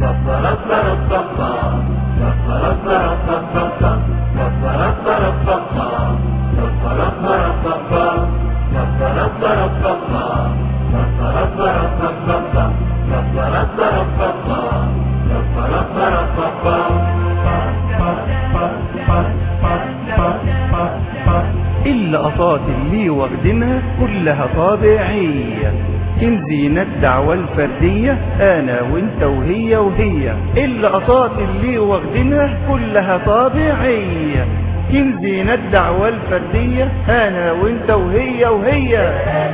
اللقطات اللي واخدينها كلها طابعية كنزينة الدعوة الفردية أنا وانت وهي وهي اللقطات اللي واخدينها كلها طابعية كنزينة الدعوة الفردية أنا وانت وهي وهي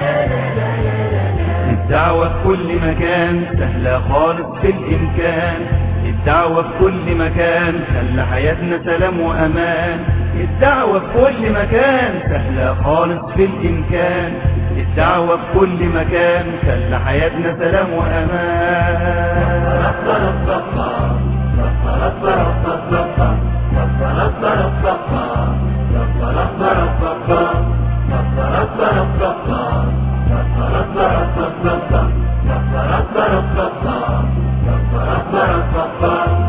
الدعوة في كل مكان سهلة خالص في الإمكان الدعوة في كل مكان خلى حياتنا سلام وأمان الدعوة في كل مكان سهلة خالص في الإمكان الدعوة في كل مكان خلى حياتنا سلام وأمان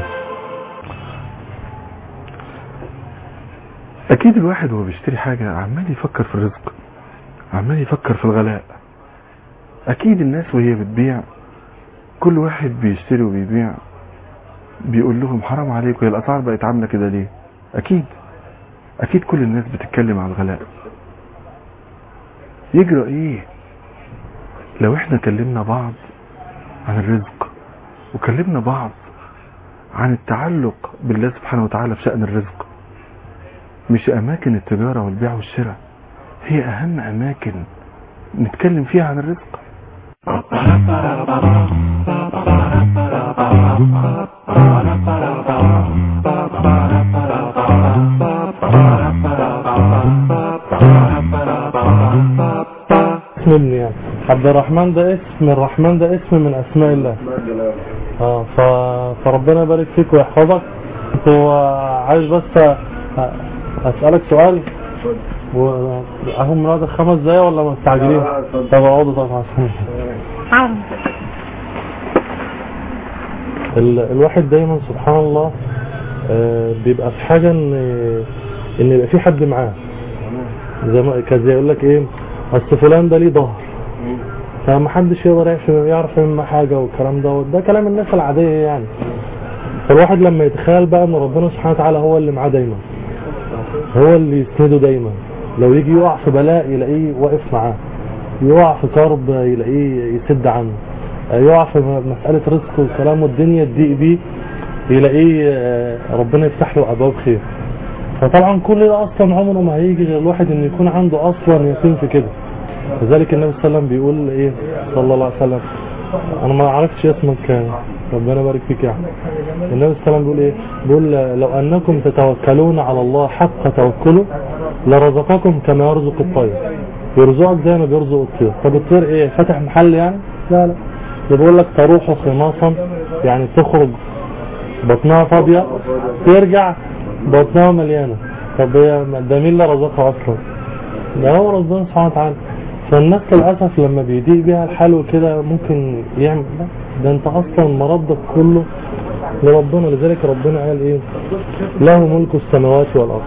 اكيد الواحد وهو بيشتري حاجة عمال يفكر في الرزق عمال يفكر في الغلاء اكيد الناس وهي بتبيع كل واحد بيشتري وبيبيع بيقول لهم حرام عليكم هي الاسعار بقت عامله كده ليه اكيد اكيد كل الناس بتتكلم على الغلاء يجرى ايه لو احنا كلمنا بعض عن الرزق وكلمنا بعض عن التعلق بالله سبحانه وتعالى في شأن الرزق مش أماكن التجارة والبيع والشراء هي أهم أماكن نتكلم فيها عن الرزق اسم ابني يعني عبد الرحمن ده اسم الرحمن ده اسم من اسماء الله اه ف... فربنا يبارك فيك ويحفظك هو عايز بس أ- اسالك سؤال و اهم من خمس دقايق ولا مستعجلين؟ طب اقعدوا طبعا ال... الواحد دايما سبحان الله آه، بيبقى في حاجه ان ان يبقى في حد معاه زي ما كان زي يقول لك ايه اصل فلان ده ليه ظهر فما حدش يقدر يعرف يعرف منه حاجه والكلام ده ده كلام الناس العاديه يعني فالواحد لما يتخيل بقى ان ربنا سبحانه وتعالى هو اللي معاه دايما هو اللي يسنده دايما لو يجي يقع في بلاء يلاقيه واقف معاه يقع في كرب يلاقيه يسد عنه يقع في مسألة رزق والكلام والدنيا تضيق بيه يلاقيه آه، ربنا يفتح له أبواب خير فطبعا كل ده أصلا عمره ما هيجي غير الواحد إن يكون عنده أصلا يقين في كده لذلك النبي صلى الله عليه وسلم بيقول إيه صلى الله عليه وسلم أنا ما عرفتش اسمك آه، ربنا يبارك فيك يعني النبي صلى الله عليه وسلم بيقول إيه بيقول آه، لو أنكم تتوكلون على الله حق توكله لرزقكم كما يرزق الطير يرزقك زي ما بيرزق الطير طب الطير ايه فاتح محل يعني لا لا ده بيقول لك تروح خماصا يعني تخرج بطنها فاضية ترجع بطنها مليانة طب هي ده مين اللي رزقها اصلا ده هو ربنا سبحانه وتعالى فالناس للاسف لما بيضيق بيها الحال وكده ممكن يعمل لا ده انت اصلا مردك كله لربنا لذلك ربنا قال ايه له ملك السماوات والارض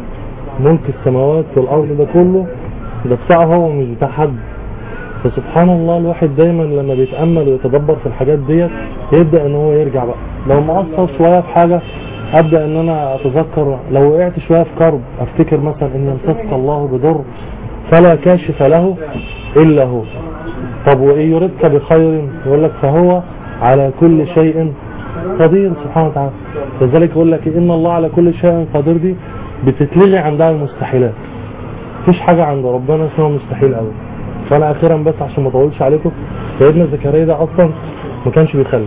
ملك السماوات والارض ده كله ده بتاعه هو مش بتاع حد فسبحان الله الواحد دايما لما بيتامل ويتدبر في الحاجات ديت يبدا ان هو يرجع بقى لو مقصر شويه في حاجه ابدا ان انا اتذكر لو وقعت شويه في كرب افتكر مثلا ان يمسسك الله بضر فلا كاشف له الا هو طب وان يردك بخير يقول لك فهو على كل شيء قدير سبحانه وتعالى لذلك يقول لك ان الله على كل شيء قدير دي بتتلغي عندها المستحيلات مفيش حاجه عند ربنا اسمها مستحيل ابدا فانا اخيرا بس عشان ما اطولش عليكم سيدنا زكريا ده اصلا ما كانش بيخلف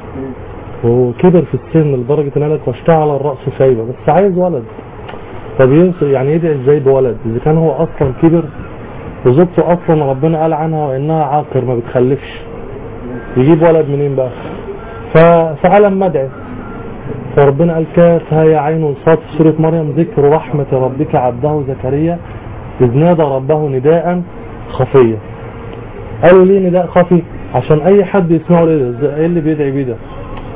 وكبر في السن لدرجه ان قال لك واشتعل الراس شيبه بس عايز ولد طب ينصر يعني يدعي ازاي بولد اذا كان هو اصلا كبر وزوجته اصلا ربنا قال عنها وانها عاقر ما بتخلفش يجيب ولد منين بقى ففعلا مدعي فربنا قال كافها يا عين صاد في سورة مريم ذكر رحمة ربك عبده زكريا إذ نادى ربه نداء خفيا قالوا ليه نداء خفي عشان أي حد يسمعه ليه ده ايه اللي بيدعي بيه ده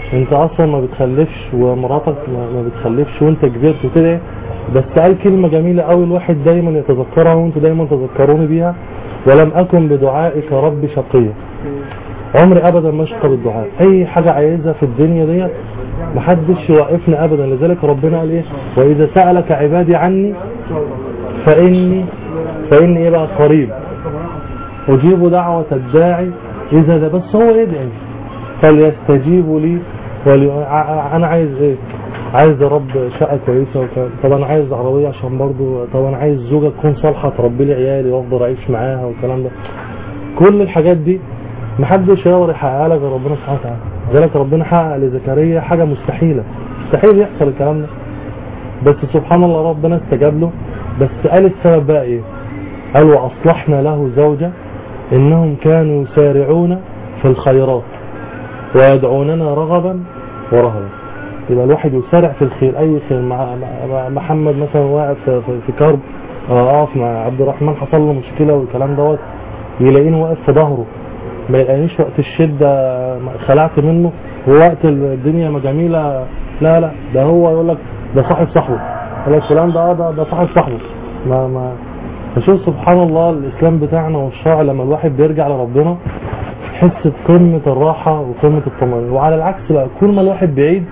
انت اصلا ما بتخلفش ومراتك ما ما بتخلفش وانت كبرت وكده بس قال كلمة جميلة قوي الواحد دايما يتذكرها وانتوا دايما تذكروني بيها ولم اكن بدعائك ربي شقيا عمري ابدا ما اشقى بالدعاء اي حاجة عايزها في الدنيا ديت محدش يوقفني ابدا لذلك ربنا قال ايه واذا سألك عبادي عني فاني فاني ايه بقى قريب اجيب دعوة الداعي اذا ده بس هو يدعي فليستجيبوا لي ولي... ع- انا عايز ايه عايز يا رب شقه كويسه وكان طب انا عايز عربيه عشان برضو طب انا عايز زوجه تكون صالحه تربي لي عيالي وافضل اعيش معاها والكلام ده كل الحاجات دي محدش يقدر يحققها لك غير ربنا سبحانه وتعالى لذلك ربنا حقق لزكريا حاجه مستحيله مستحيل يحصل الكلام ده بس سبحان الله ربنا استجاب له بس قال السبب بقى ايه قال واصلحنا له زوجه انهم كانوا يسارعون في الخيرات ويدعوننا رغبا ورهبا يبقى الواحد يسارع في الخير اي خير مع مع- محمد مثلا واقف في, في, في كرب آه، اقف مع عبد الرحمن حصل له مشكله والكلام دوت يلاقيني واقف في ظهره ما يلاقينيش وقت الشده خلعت منه ووقت الدنيا ما جميله لا لا ده هو يقول لك ده صاحب صاحبه يقول لك فلان ده آه، ده ده صاحب صاحبه ما ما فشوف سبحان الله الاسلام بتاعنا والشرع لما الواحد بيرجع لربنا يحس بقمه الراحه وقمه الطمانينه وعلى العكس بقى كل ما الواحد بعيد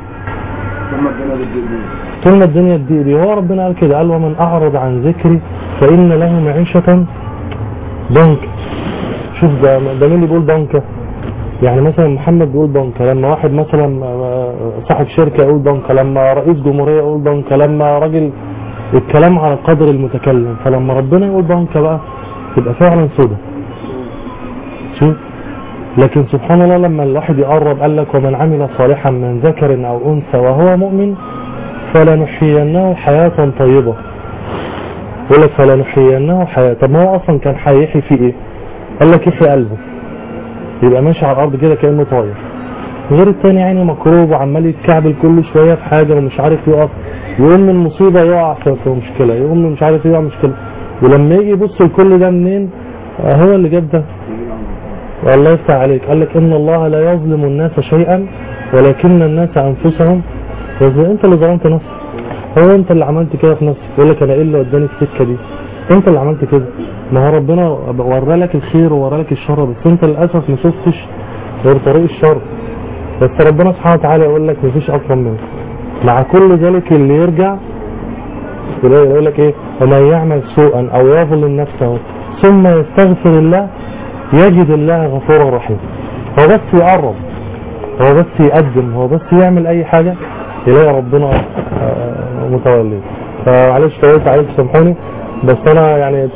طول ما الدنيا تضيق بيه هو ربنا قال كده قال ومن اعرض عن ذكري فان له معيشه ضنكا شوف ده ده مين اللي بيقول ضنكا يعني مثلا محمد بيقول ضنكا لما واحد مثلا آه، صاحب شركه يقول ضنكا لما رئيس جمهوريه يقول ضنكا لما راجل الكلام على قدر المتكلم فلما ربنا يقول ضنكا بقى تبقى فعلا سودة شوف لكن سبحان الله لما الواحد يقرب قال لك ومن عمل صالحا من ذكر او انثى وهو مؤمن فلنحيينه حياة طيبة يقول لك فلنحيينه حياة طب ما هو اصلا كان هيحيي فيه ايه قال لك يحيي قلبه يبقى ماشي على الارض كده كانه طاير غير التاني يعني مكروب وعمال يتكعبل كل شويه في حاجه ومش عارف يقف يقوم من مصيبه يقع في في مشكله يقوم من مش عارف يقع مشكله ولما يجي يبص لكل ده منين آه هو اللي جاب ده والله يفتح عليك قال لك ان الله لا يظلم الناس شيئا ولكن الناس انفسهم يظلم انت اللي ظلمت نفسك هو انت اللي عملت كده في نفسك يقول لك انا ايه اللي وداني السكه دي انت اللي عملت كده ما هو ربنا ورى لك الخير وورى لك الشر بس انت للاسف ما شفتش غير طريق الشر بس ربنا سبحانه وتعالى يقول لك مفيش اكرم منك مع كل ذلك اللي يرجع يقول يقول لك ايه ومن يعمل سوءا او يظلم نفسه ثم يستغفر الله يجد الله غفورا رحيما هو بس يقرب هو بس يقدم هو بس يعمل اي حاجة يلاقي ربنا آه، متولي فمعلش طولت عليك سامحوني بس انا يعني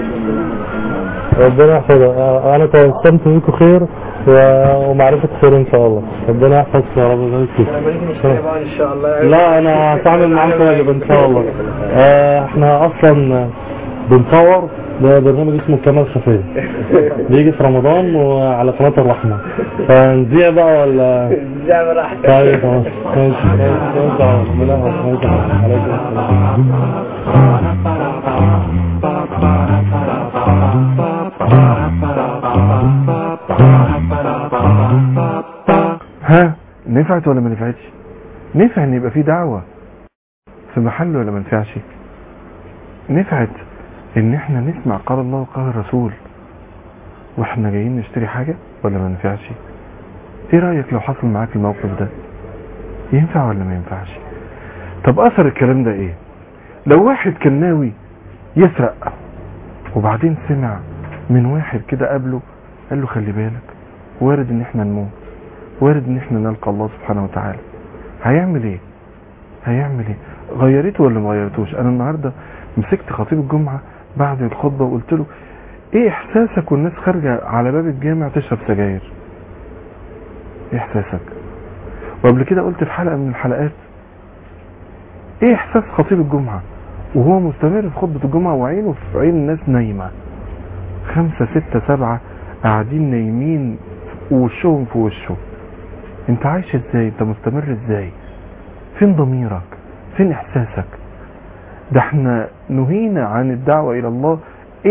ربنا يحفظك آه، انا توسمت بيكم خير و- ومعرفة خير ان شاء الله ربنا يحفظك يا رب ويبارك فيك ان شاء الله لا انا هتعامل معاكم واجب ان شاء الله آه، احنا اصلا بنصور ده برنامج اسمه الكاميرا الخفية بيجي في رمضان وعلى قناة الرحمة فنذيع بقى ولا زي ما راح طيب خلاص ماشي ماشي ماشي ربنا يحفظك. عليكم السلام ها نفعت ولا ما نفعتش نفع ان يبقى في دعوة في محل ولا ما نفعش نفعت ان احنا نسمع قال الله وقال الرسول واحنا جايين نشتري حاجة ولا ما نفعش ايه رأيك لو حصل معاك الموقف ده ينفع ولا ما ينفعش طب اثر الكلام ده ايه لو واحد كان ناوي يسرق وبعدين سمع من واحد كده قبله قال له خلي بالك وارد ان احنا نموت وارد ان احنا نلقى الله سبحانه وتعالى هيعمل ايه هيعمل ايه غيرته ولا ما غيرتوش انا النهارده مسكت خطيب الجمعه بعد الخطبه وقلت له ايه احساسك والناس خارجه على باب الجامع تشرب سجاير ايه احساسك وقبل كده قلت في حلقه من الحلقات ايه احساس خطيب الجمعه وهو مستمر في خطبه الجمعه وعينه في عين الناس نايمه خمسة ستة سبعة قاعدين نايمين ووشهم في وشه انت عايش ازاي انت مستمر ازاي فين ضميرك فين احساسك ده احنا نهينا عن الدعوة الى الله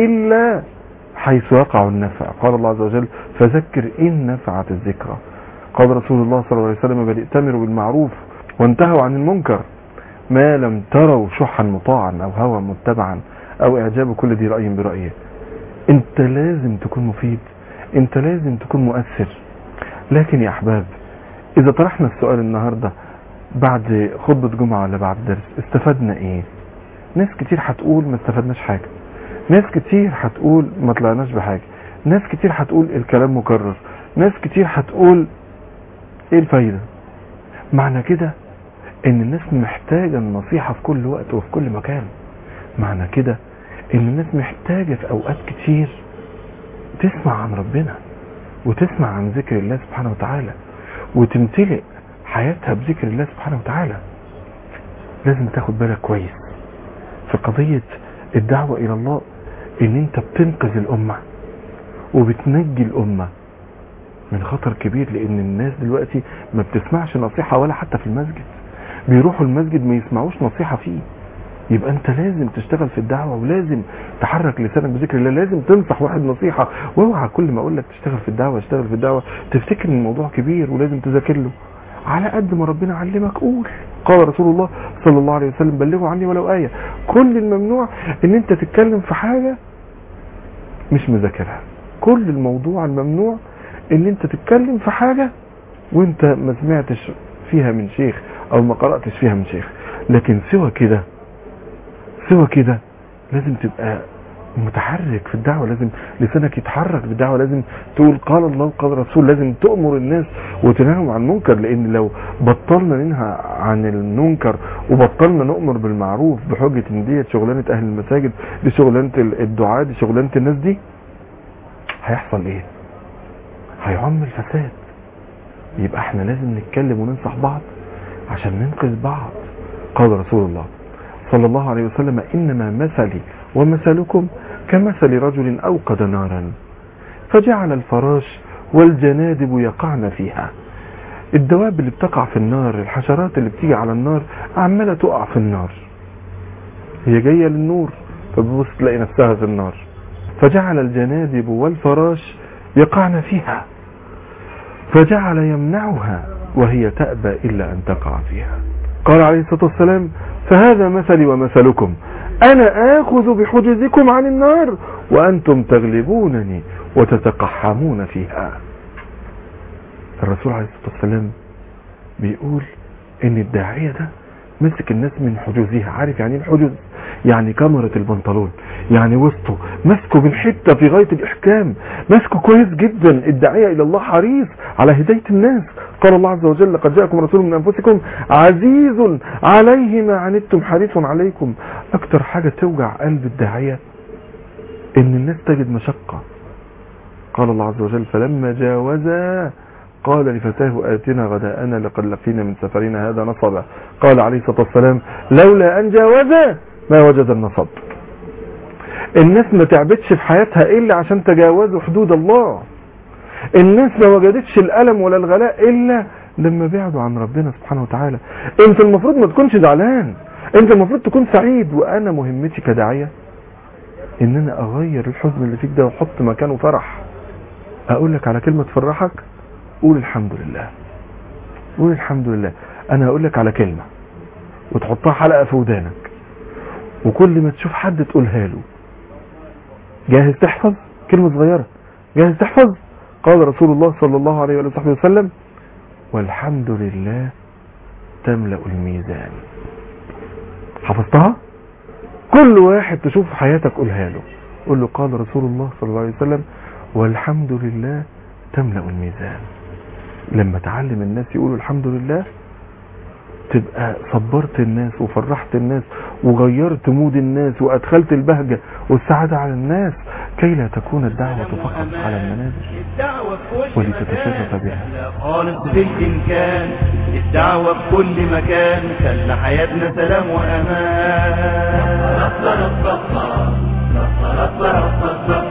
الا حيث يقع النفع قال الله عز وجل فذكر ان نفعت الذكرى قال رسول الله صلى الله عليه وسلم بل ائتمروا بالمعروف وانتهوا عن المنكر ما لم تروا شحا مطاعا او هوى متبعا او اعجاب كل ذي رأي برأيه انت لازم تكون مفيد انت لازم تكون مؤثر لكن يا احباب اذا طرحنا السؤال النهاردة بعد خطبة جمعة ولا بعد درس استفدنا ايه ناس كتير هتقول ما استفدناش حاجة ناس كتير هتقول ما طلعناش بحاجة ناس كتير هتقول الكلام مكرر ناس كتير هتقول ايه الفايدة معنى كده ان الناس محتاجة النصيحة في كل وقت وفي كل مكان معنى كده ان الناس محتاجة في اوقات كتير تسمع عن ربنا وتسمع عن ذكر الله سبحانه وتعالى وتمتلئ حياتها بذكر الله سبحانه وتعالى لازم تاخد بالك كويس في قضية الدعوة الى الله ان انت بتنقذ الامة وبتنجي الامة من خطر كبير لان الناس دلوقتي ما بتسمعش نصيحة ولا حتى في المسجد بيروحوا المسجد ما يسمعوش نصيحة فيه يبقى انت لازم تشتغل في الدعوة ولازم تحرك لسانك بذكر الله لازم تنصح واحد نصيحة واوعى كل ما اقول لك تشتغل في الدعوة اشتغل في الدعوة تفتكر ان الموضوع كبير ولازم تذاكر له على قد ما ربنا علمك قول قال رسول الله صلى الله عليه وسلم بلغوا عني ولو آية كل الممنوع ان انت تتكلم في حاجة مش مذاكرها كل الموضوع الممنوع ان انت تتكلم في حاجة وانت ما سمعتش فيها من شيخ او ما قرأتش فيها من شيخ لكن سوى كده سوى كده لازم تبقى متحرك في الدعوة لازم لسانك يتحرك بالدعوة لازم تقول قال الله وقال الرسول لازم تؤمر الناس وتنههم عن المنكر لان لو بطلنا ننهى عن المنكر وبطلنا نؤمر بالمعروف بحجة ان ديت شغلانة اهل المساجد دي شغلانة الدعاء دي شغلانة الناس دي هيحصل ايه هيعم الفساد يبقى احنا لازم نتكلم وننصح بعض عشان ننقذ بعض قال رسول الله صلى الله عليه وسلم إنما مثلي ومثلكم كمثل رجل أوقد نارا فجعل الفراش والجنادب يقعن فيها الدواب اللي بتقع في النار الحشرات اللي بتيجي على النار عمالة تقع في النار هي جاية للنور فببص تلاقي نفسها في النار فجعل الجنادب والفراش يقعن فيها فجعل يمنعها وهي تأبى إلا أن تقع فيها قال عليه الصلاة والسلام فهذا مثلي ومثلكم أنا آخذ بحجزكم عن النار وأنتم تغلبونني وتتقحمون فيها الرسول عليه الصلاة والسلام بيقول ان الداعية ده مسك الناس من حجوزها عارف يعني ايه الحجز يعني كاميرا البنطلون يعني وسطه مسكه من حتة في غاية الإحكام مسكه كويس جدا الداعية إلى الله حريص على هداية الناس قال الله عز وجل قد جاءكم رسول من أنفسكم عزيز عليه ما عنتم حريص عليكم أكتر حاجة توجع قلب الداعية إن الناس تجد مشقة قال الله عز وجل فلما جاوزا قال لفتاه آتنا غداءنا لقد لقينا من سفرنا هذا نصبا قال عليه الصلاة والسلام لولا أن جاوزا ما وجد النصب الناس ما تعبتش في حياتها إلا عشان تجاوزوا حدود الله الناس ما وجدتش الألم ولا الغلاء إلا لما بعدوا عن ربنا سبحانه وتعالى انت المفروض ما تكونش زعلان انت المفروض تكون سعيد وانا مهمتي كداعية ان انا اغير الحزن اللي فيك ده واحط مكانه فرح اقول لك على كلمة تفرحك قول الحمد لله قول الحمد لله انا هقول لك على كلمة وتحطها حلقة في ودانك وكل ما تشوف حد تقولها له جاهز تحفظ كلمة صغيرة جاهز تحفظ قال رسول الله صلى الله عليه وصحبه وسلم والحمد لله تملأ الميزان حفظتها كل واحد تشوف في حياتك قولها له قول له قال رسول الله صلى الله عليه وسلم والحمد لله تملأ الميزان لما تعلم الناس يقولوا الحمد لله تبقى صبرت الناس وفرحت الناس وغيرت مود الناس وادخلت البهجة والسعادة على الناس كي لا تكون الدعوة فقط على المنابر الدعوة في كل ولتتشرف مكان. بها. لا خالص بالإمكان الدعوة في كل مكان خلى حياتنا سلام وأمان